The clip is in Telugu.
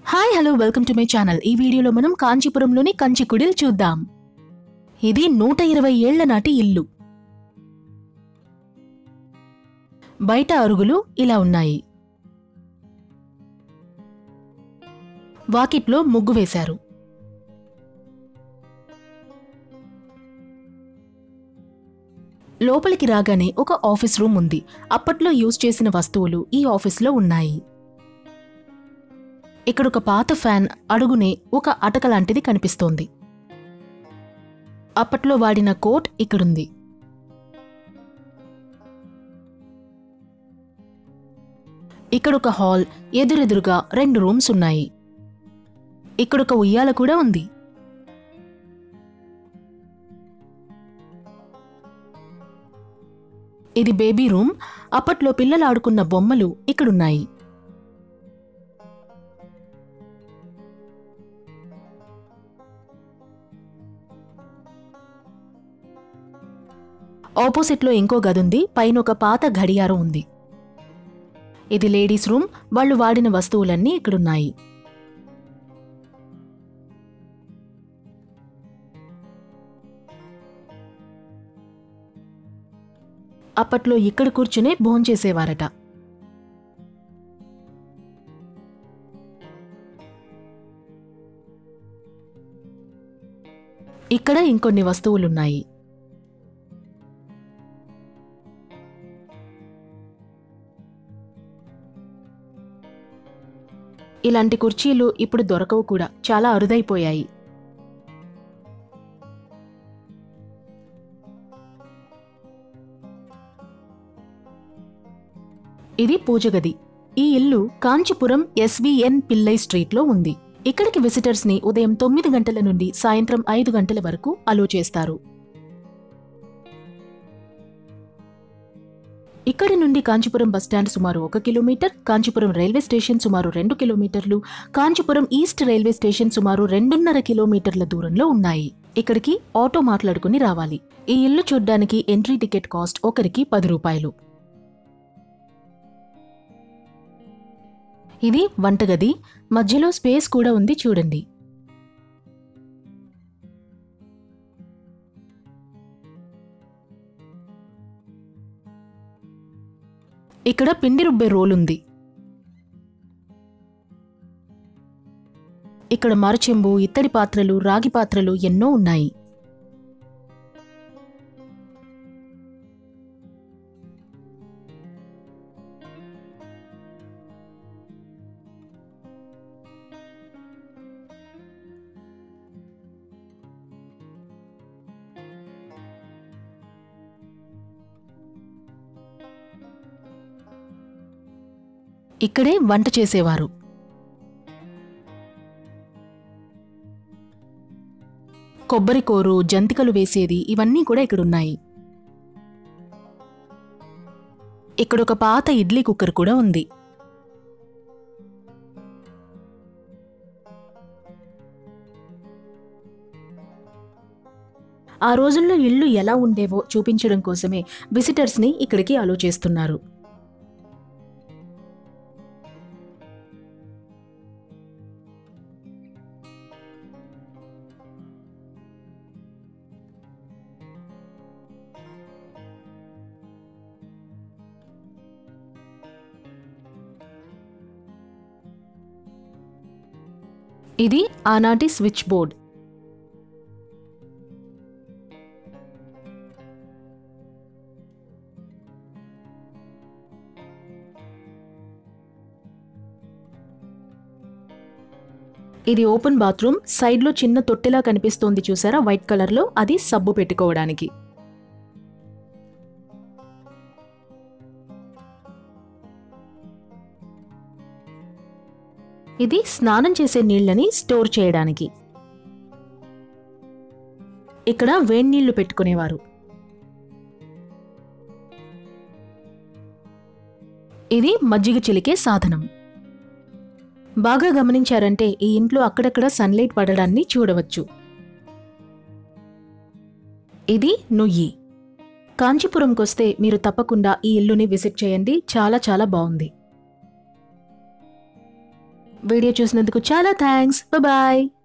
hi hello welcome to my channel ఈ వీడియోలో మనం కాంచీపురంలోని కంచి కుడిల్ చూద్దాం ఇది నూట ఇరవై ఏళ్ల నాటి ఇల్లు బయట అరుగులు ఇలా ఉన్నాయి వాకిట్లో ముగ్గు వేశారు లోపలికి రాగానే ఒక ఆఫీస్ రూమ్ ఉంది అప్పట్లో యూజ్ చేసిన వస్తువులు ఈ ఆఫీస్లో ఉన్నాయి ఇక్కడ ఒక పాత ఫ్యాన్ అడుగునే ఒక అటక లాంటిది కనిపిస్తోంది అప్పట్లో వాడిన కోట్ ఇక్కడుంది ఇక్కడ ఒక హాల్ ఎదురెదురుగా రెండు రూమ్స్ ఉన్నాయి ఇక్కడ ఒక ఉయ్యాల కూడా ఉంది ఇది బేబీ రూమ్ అప్పట్లో పిల్లలు ఆడుకున్న బొమ్మలు ఇక్కడున్నాయి ఆపోజిట్లో ఇంకో గదుంది పైన ఒక పాత గడియారం ఉంది ఇది లేడీస్ రూమ్ వాళ్ళు వాడిన వస్తువులన్నీ ఇక్కడున్నాయి అప్పట్లో ఇక్కడ కూర్చునే భోంచేసేవారట ఇక్కడ ఇంకొన్ని వస్తువులున్నాయి ఇలాంటి కుర్చీలు ఇప్పుడు దొరకవు కూడా చాలా అరుదైపోయాయి ఇది పూజగది ఈ ఇల్లు కాంచీపురం ఎస్విఎన్ పిల్లై స్ట్రీట్లో ఉంది ఇక్కడికి విజిటర్స్ ని ఉదయం తొమ్మిది గంటల నుండి సాయంత్రం ఐదు గంటల వరకు అలో చేస్తారు ఇక్కడి నుండి కాంచీపురం బస్టాండ్ సుమారు ఒక కిలోమీటర్ కాంచీపురం రైల్వే స్టేషన్ సుమారు రెండు కిలోమీటర్లు కాంచీపురం ఈస్ట్ రైల్వే స్టేషన్ సుమారు రెండున్నర కిలోమీటర్ల దూరంలో ఉన్నాయి ఇక్కడికి ఆటో మాట్లాడుకుని రావాలి ఈ ఇల్లు చూడ్డానికి ఎంట్రీ టికెట్ కాస్ట్ ఒకరికి పది రూపాయలు ఇది వంటగది మధ్యలో స్పేస్ కూడా ఉంది చూడండి ఇక్కడ పిండి రుబ్బే రోల్ ఉంది ఇక్కడ మరచెంబు ఇత్తడి పాత్రలు రాగి పాత్రలు ఎన్నో ఉన్నాయి ఇక్కడే వంట చేసేవారు కొబ్బరి కోరు జంతికలు వేసేది ఇవన్నీ కూడా ఇక్కడున్నాయి ఇక్కడ ఒక పాత ఇడ్లీ కుక్కర్ కూడా ఉంది ఆ రోజుల్లో ఇళ్ళు ఎలా ఉండేవో చూపించడం కోసమే విజిటర్స్ని ఇక్కడికి అలో చేస్తున్నారు ఇది ఆనాటి స్విచ్ బోర్డ్ ఇది ఓపెన్ బాత్రూమ్ సైడ్లో చిన్న తొట్టెలా కనిపిస్తోంది చూసారా వైట్ కలర్లో అది సబ్బు పెట్టుకోవడానికి ఇది స్నానం చేసే నీళ్ళని స్టోర్ చేయడానికి ఇక్కడ వేణీళ్లు పెట్టుకునేవారు ఇది మజ్జిగ చిలికే సాధనం బాగా గమనించారంటే ఈ ఇంట్లో అక్కడక్కడ సన్లైట్ పడడాన్ని చూడవచ్చు ఇది నుయ్యి కాంచీపురంకొస్తే మీరు తప్పకుండా ఈ ఇల్లుని విజిట్ చేయండి చాలా చాలా బాగుంది వీడియో చూసినందుకు చాలా థ్యాంక్స్ బాయ్